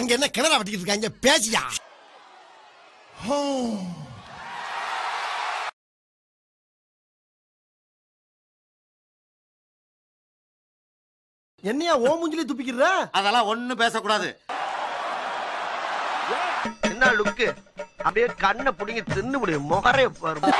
இங்க என்ன கிணறா வெட்டிக்கிட்டு இருக்காங்க பேசியா என்னையா ஓ மூஞ்சிலே துப்பிக்கிற அதெல்லாம் ஒண்ணும் பேசக்கூடாது என்ன லுக்கு அப்படியே கண்ணை புடிங்கி தின்னு முடியும் முகரைய பாரு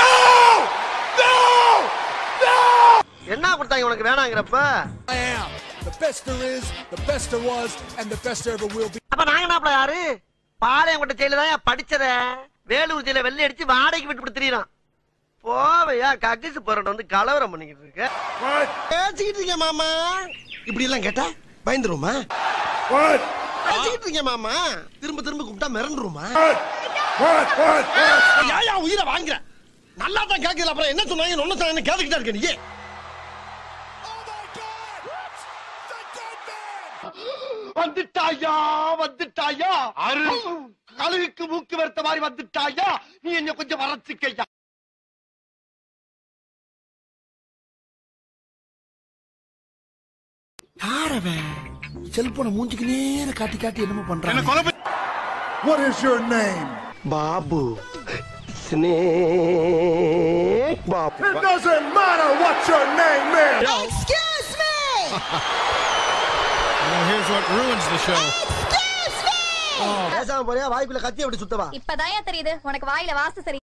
என்ன கொடுத்தாங்க உனக்கு வேணாங்கிறப்ப I am. The best there is, the best there was, and the best there ever will be. அப்ப நாங்க என்ன யாரு பாளையங்கோட்டை ஜெயில தான் படிச்சத வேலூர் ஜெயில வெள்ளை அடிச்சு வாடகைக்கு விட்டு திரியறான் போவையா கக்கிசு போறட்ட வந்து கலவரம் பண்ணிக்கிட்டு இருக்க பேசிக்கிட்டு இருக்கேன் மாமா இப்படி எல்லாம் கேட்டா பயந்துருமா பேசிக்கிட்டு இருக்கேன் மாமா திரும்ப திரும்ப கூப்பிட்டா மிரண்டுருமா ஏயா உயிரை வாங்குற நல்லா தான் கேட்கல அப்புறம் என்ன சொன்னாங்க ஒன்னு சொன்னாங்க கேட்டுக்கிட்டா இருக்க நீ வந்துட்டாயா வந்துட்டாயா அரு கழுகுக்கு மூக்கு வெறுத்த மாதிரி வந்துட்டாயா நீ என்ன கொஞ்சம் வரச்சுக்கையா யாரவன் செல்போனை மூஞ்சிக்கு நேர காட்டி காட்டி என்னமோ பண்றான் What is your name? Babu snake Babu It doesn't matter what your name is. here's what ruins the show. பேசாம போறியா வாய்க்குள்ள கத்தி அப்படி சுத்தவா இப்பதான் தெரியுது உனக்கு வாயில வாசம் சரி